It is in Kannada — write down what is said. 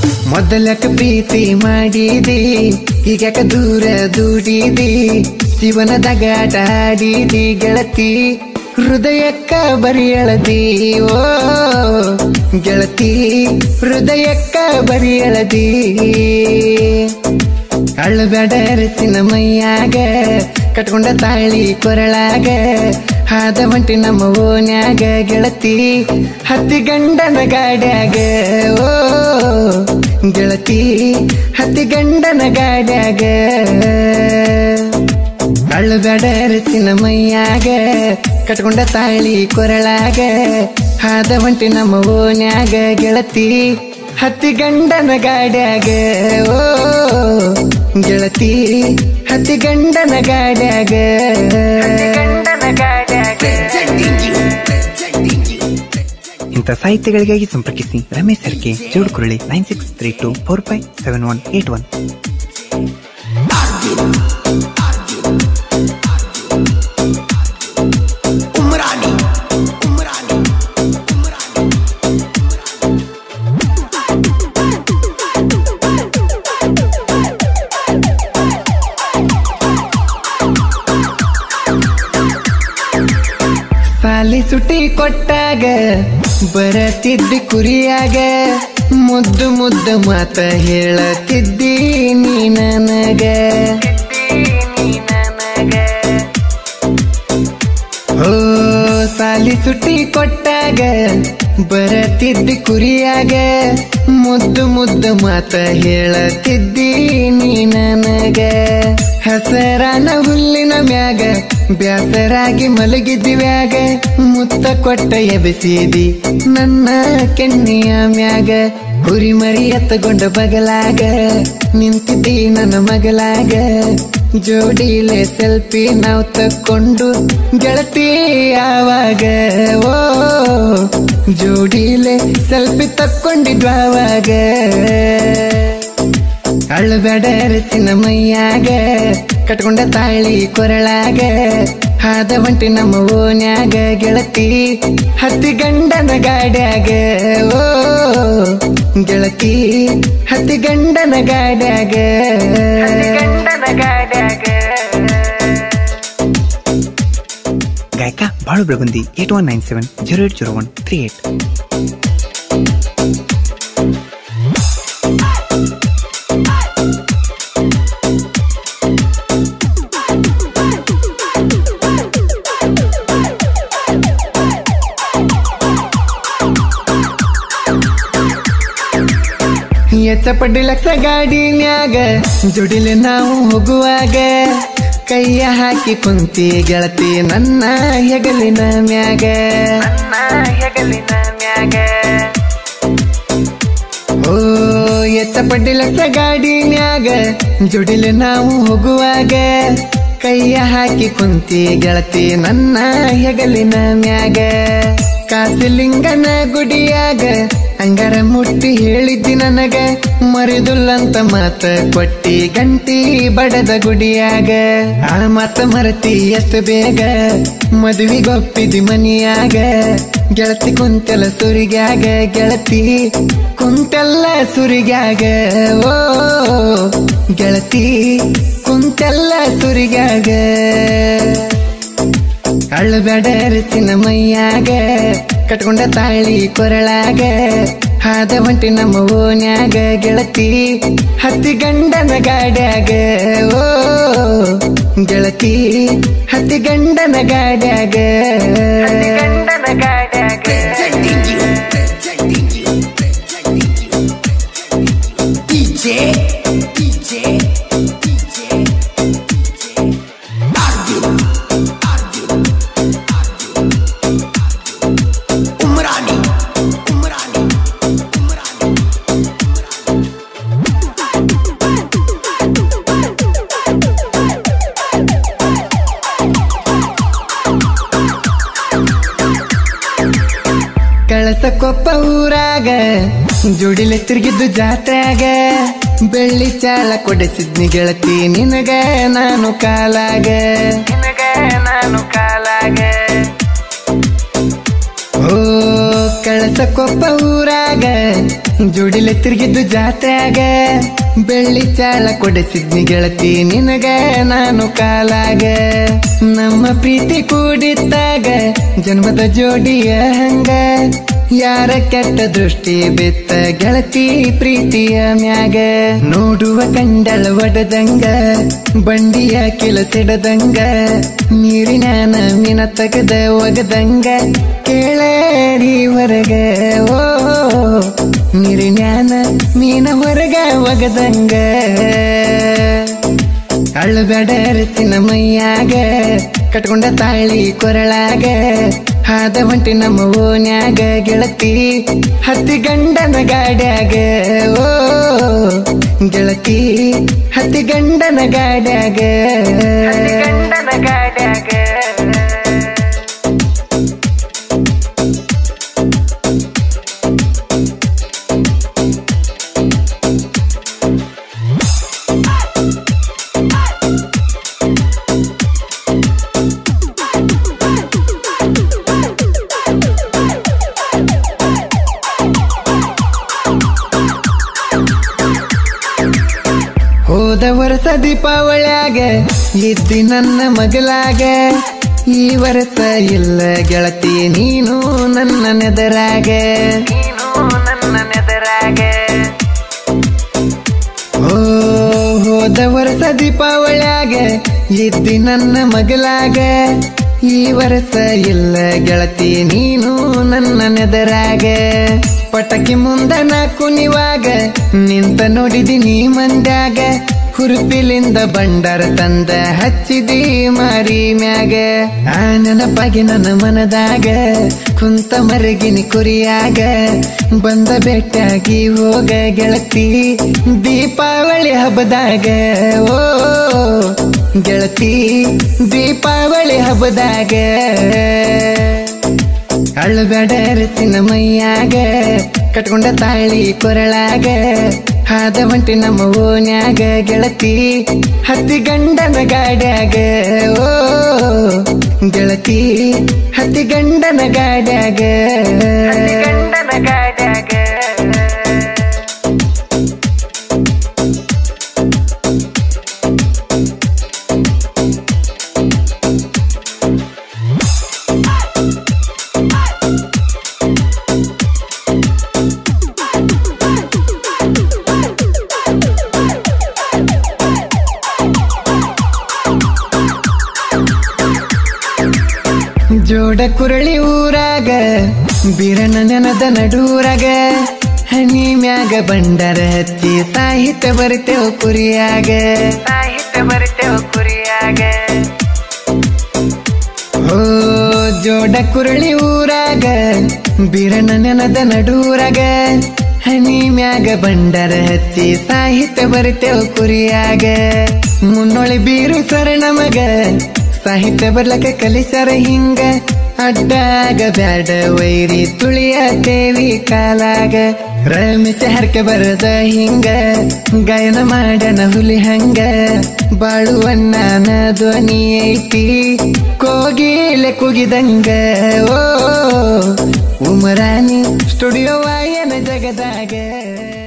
ಮೊದಲಕ ಪ್ರೀತಿ ಮಾಡಿದಿ ಈಗ್ಯಾಕ ದೂರ ದೂಡಿದಿ ಜೀವನದಾಗ ಆಟ ಆಡಿದಿ ಗೆಳತಿ ಹೃದಯಕ್ಕ ಬರಿಯಳದಿ ಓ ಗೆಳತಿ ಹೃದಯಕ್ಕ ಬರಿಯಳದಿ ಅಳ್ಳಬೇಡ ಅರಸಿನ ಮೈಯಾಗ ಕಟ್ಕೊಂಡ ತಾಳಿ ಕೊರಳಾಗ ಹಾದ ಹೊಂಟಿ ನಮ್ಮ ಓನ್ಯಾಗ ಗೆಳತಿ ಹತ್ತಿ ಗಂಡನ ಗಾಡ್ಯಾಗ ಓ ಗೆಳತಿ ಹತ್ತಿ ಗಂಡನ ಗಾಡ್ಯಾಗ ಅಳ್ಳಬೇಡ ಅರಸಿನ ಮೈಯಾಗ ಕಟ್ಕೊಂಡ ತಾಳಿ ಕೊರಳಾಗ ಹಾದ ಹೊಂಟಿ ನಮ್ಮ ಓನ್ಯಾಗ ಗೆಳತಿ ಹತ್ತಿ ಗಂಡನ ಗಾಡ್ಯಾಗ ಓ ಗೆಳತಿ ಹತ್ತಿ ಗಂಡನ ಗಾಡ್ಯಾಗ ಇಂಥ ಸಾಹಿತ್ಯಗಳಿಗಾಗಿ ಸಂಪರ್ಕಿಸಿ Ramesh Sarke Jodkurali nine six three two four five seven one eight one Umrani Umrani ಸಾಲಿ ಸುಟಿ ಕೊಟ್ಟಾಗ ಬರತಿದ್ದಿ ಕುರಿಯಾಗ ಮುದ್ದು ಮುದ್ದು ಮಾತ ಹೇಳತಿದ್ದಿ ನೀ ನನಗ ಓ ಸಾಲಿ ಸುಟಿ ಕೊಟ್ಟಾಗ ಬರತಿದ್ದಿ ಕುರಿಯಾಗ ಮುದ್ದು ಮುದ್ದು ಮಾತ ಹೇಳತಿದ್ದಿ ನೀ ನನಗ ಹಸರಾನ ಹುಲ್ಲಿನ ಮ್ಯಾಗ ಬ್ಯಾಸರಾಗಿ ಮಲಗಿದ್ದಿವ್ಯಾಗ ಮುತ್ತ ಕೊಟ್ಟ ಎಬಸಿದಿ ನನ್ನ ಕೆನ್ನಿಯ ಮ್ಯಾಗ ಕುರಿ ಮರಿ ಎತ್ತಗೊಂಡ ಬಗಲಾಗ ನಿಂತಿದ್ದಿ ನನ್ನ ಮಗಲಾಗ ಜೋಡಿಲೆ ಸೆಲ್ಫಿ ನಾವು ತಕ್ಕೊಂಡು ಗೆಳತಿ ಆವಾಗ ಓ ಜೋಡಿಲೆ ಸೆಲ್ಫಿ ತಕ್ಕೊಂಡಿದ್ವ ಆವಾಗ ಅಳ್ಳಬೇಡ ಅರಸಿನ ಮೈಯಾಗ ಕಟ್ಕೊಂಡ ತಾಳಿ ಕೊರಳಾಗ ಹಾದ ಹೊಂಟಿ ನಮ್ಮ ಓನ್ಯಾಗ ಗೆಳತಿ ಹತ್ತಿ ಗಂಡನ ಗಾಡ್ಯಾಗ ಓ ಗೆಳತಿ ಹತ್ತಿ ಗಂಡನ ಗಾಡ್ಯಾಗ ಗಂಡನ ಗಾಡ್ಯಾಗ ಗಾಯಕ Balu Belagundi eight one nine seven zero eight zero one three eight ಎತ್ತ ಪಡ್ಡಿ ಲಕ್ಷ ಗಾಡಿನ್ಯಾಗ ಜೋಡಿಲೆ ನಾವು ಹೋಗುವಾಗ ಕೈಯ ಹಾಕಿ ಕುಂತಿ ಗೆಳತಿ ನನ್ನ ಹೆಗಲಿನ ಮ್ಯಾಗ ಹೆಗಲಿನ ಮ್ಯಾಗ ಓ ಎತ್ತ ಪಡ್ಡಿ ಲಕ್ಷ ಗಾಡಿನ್ಯಾಗ ಜೋಡಿಲೆ ನಾವು ಹೋಗುವಾಗ ಕೈಯ ಹಾಕಿ ಕುಂತಿ ಗೆಳತಿ ನನ್ನ ಹೆಗಲಿನ ಮ್ಯಾಗ ಕಾಸಿಲಿಂಗನ ಗುಡಿಯಾಗ ಅಂಗಾರ ಮುಟ್ಟಿ ಹೇಳಿದ್ದಿ ನನಗ ಮರಿದುಲ್ಲಂತ ಮಾತ ಕೊಟ್ಟಿ ಗಂಟಿ ಬಡದ ಗುಡಿಯಾಗ ಆ ಮಾತ ಮರತಿ ಎಷ್ಟು ಬೇಗ ಮದುವಿಗೊಪ್ಪಿದಿ ಮನಿಯಾಗ ಗೆಳತಿ ಕುಂತೆಲ್ಲ ಸುರಿಗ್ಯಾಗ ಗೆಳತಿ ಕುಂತೆಲ್ಲ ಸುರಿಗ್ಯಾಗ ಓ ಗೆಳತಿ ಕುಂತೆಲ್ಲ ಸುರಿಗ್ಯಾಗ ಅಳ್ಳಬೇಡ ಅರಸಿನ ಮೈಯಾಗ ಕಟ್ಕೊಂಡ ತಾಳಿ ಕೊರಳಾಗ ಹಾದ ಹೊಂಟಿ ನಮ್ಮ ಓನ್ಯಾಗ ಗೆಳತಿ ಹತ್ತಿ ಗಂಡನ ಗಾಡ್ಯಾಗ ಓ ಗೆಳತಿ ಹತ್ತಿ ಗಂಡನ ಗಾಡ್ಯಾಗ ಗಂಡನ ಗಾಡ್ಯಾಗ presenting you, presenting you, presenting you, presenting you. DJ, DJ, DJ, DJ. Arjun, Arjun, Arjun, Arjun. Umrani, Umrani, Umrani, Umrani. Kalasakoppa ಊರಾಗ ಜೋಡಿಲೆ ತಿರುಗಿದ್ದು ಜಾತ್ರೆಯಾಗ ಬೆಳ್ಳಿ ಚಾಳ ಕೊಡಿಸಿದ್ನಿ ಗೆಳತಿ ನಿನಗ ನಾನು ಕಾಲಾಗ ನಿನಗ ನಾನು ಕಾಲಾಗ ಓ ಕಳಸಕೊಪ್ಪ ಊರಾಗ ಜೋಡಿಲೆ ತಿರುಗಿದ್ದು ಜಾತ್ರೆಯಾಗ ಬೆಳ್ಳಿ ಚಾಳ ಕೊಡಿಸಿದ್ನಿ ಗೆಳತಿ ನಿನಗ ನಾನು ಕಾಲಾಗ ನಮ್ಮ ಪ್ರೀತಿ ಕೂಡಿದ್ದಾಗ ಜನ್ಮದ ಜೋಡಿಯ ಹಂಗ ಯಾರ ಕೆಟ್ಟ ದೃಷ್ಟಿ ಬಿತ್ತ ಗೆಳತಿ ಪ್ರೀತಿಯ ಮ್ಯಾಗ ನೋಡುವ ಕಂಡಳ ಒಡದಂಗ ಬಂಡಿಯ ಕಿಲಸಿಡದಂಗ ನೀರಿನ ಮೀನ ತಗದ ಒಗದಂಗ ಕೇಳಡಿ ಹೊರಗ ಓ ನೀರಿನ್ಯಾನ ಮೀನ ಹೊರಗ ಒಗದಂಗ ಅಳ್ಳಬೇಡ ರಸಿನ ಮೈಯಾಗ ಕಟ್ಕೊಂಡ ತಾಳಿ ಕೊರಳಾಗ ಹಾದ ಹೊಂಟಿ ನಮ್ಮ ಓನ್ಯಾಗ ಗೆಳತಿ ಹತ್ತಿ ಗಂಡನ ಗಾಡ್ಯಾಗ ಓ ಗೆಳತಿ ಹತ್ತಿ ಗಂಡನ ಗಾಡ್ಯಾಗ ಗಂಡನ ಗಾಡ್ಯಾಗ ಹೋದ ವರ್ಷ ದೀಪಾವಳಿಯಾಗ ಇದ್ದಿ ನನ್ನ ಮಗಲಾಗ ಈ ವರ್ಷ ಇಲ್ಲ ಗೆಳತಿ ನೀನು ನನ್ನ ನೆದರಾಗ ನನ್ನ ನೆದರಾಗ ಓ ಹೋದ ವರ್ಷ ದೀಪಾವಳಿಯಾಗ ಇದ್ದಿ ನನ್ನ ಮಗಲಾಗ ಈ ವರ್ಷ ಇಲ್ಲ ಗೆಳತಿ ನೀನು ನನ್ನ ನೆದರಾಗ ಪಟಕಿ ಮುಂದ ನಾ ಕುನಿವಾಗ ನಿಂತ ನೋಡಿದಿನಿ ಮಂದ್ಯಾಗ ಹುರುಪಿಲಿಂದ ಬಂಡಾರ ತಂದ ಹಚ್ಚಿದಿ ಮಾರಿ ಮ್ಯಾಗ ಆ ನೆನಪಾಗಿ ನನ್ನ ಮನದಾಗ ಕುಂತ ಮರಗಿನಿ ಕುರಿಯಾಗ ಬಂದ ಬೆಟ್ಟಾಗಿ ಹೋಗ ಗೆಳತಿ ದೀಪಾವಳಿ ಹಬ್ಬದಾಗ ಓ ಗೆಳತಿ ದೀಪಾವಳಿ ಹಬ್ಬದಾಗ ಅಳ್ಳಬೇಡ ರಸಿನ ಮೈಯಾಗ ಕಟ್ಕೊಂಡ ತಾಳಿ ಕೊರಳಾಗ ಹಾದ ಹೊಂಟಿ ನಮ್ಮ ಓನ್ಯಾಗ ಗೆಳತಿ ಹತ್ತಿ ಗಂಡನ ಗಾಡ್ಯಾಗ ಓ ಗೆಳತಿ ಹತ್ತಿ ಗಂಡನ ಗಾಡ್ಯಾಗ ಗಂಡನ ಗಾಡ್ಯಾಗ ಜೋಡ ಕುರಳಿ ಊರಾಗ ಬೀರನ ನೆನದ ನಡೂರಾಗ ಹನಿ ಮ್ಯಾಗ ಬಂಡರ ಹಚ್ಚಿ ಸಾಹಿತ್ಯ ಬರ್ತೇವ ಕುರಿಯಾಗ ಸಾಹಿತ್ಯ ಬರ್ತೇವ ಕುರಿಯಾಗ ಓ ಜೋಡ ಕುರಳಿ ಊರಾಗ ಬೀರನ ನೆನದ ನಡೂರಾಗ ಹನಿ ಮ್ಯಾಗ ಬಂಡರ ಹಚ್ಚಿ ಸಾಹಿತ್ಯ ಬರ್ತೇವ ಕುರಿಯಾಗ ಮುನ್ನೊಳಿ ಬೀರು ಸರ ನಮಗ ಸಾಹಿತ್ಯ ಬರ್ಲಕ ಕಲಿಸರ ಹಿಂಗ ಅಡ್ಡಾಗ ಬ್ಯಾಡ ವೈರಿ ತುಳಿಯ ದೇವಿ ಕಾಲಾಗ ರಮಿಸ ಹರ್ಕೆ ಬರದ ಹಿಂಗ ಗಾಯನ ಮಾಡನ ಹುಲಿ ಹಂಗ ಬಾಳುವಣ್ಣನ ಧ್ವನಿ ಐತಿ ಕೋಗಿಲೆ ಕುಗಿದಂಗ ಓ ಉಮರಾಣಿ ಸ್ಟುಡಿಯೋ ವಾಯನ ಜಗದಾಗ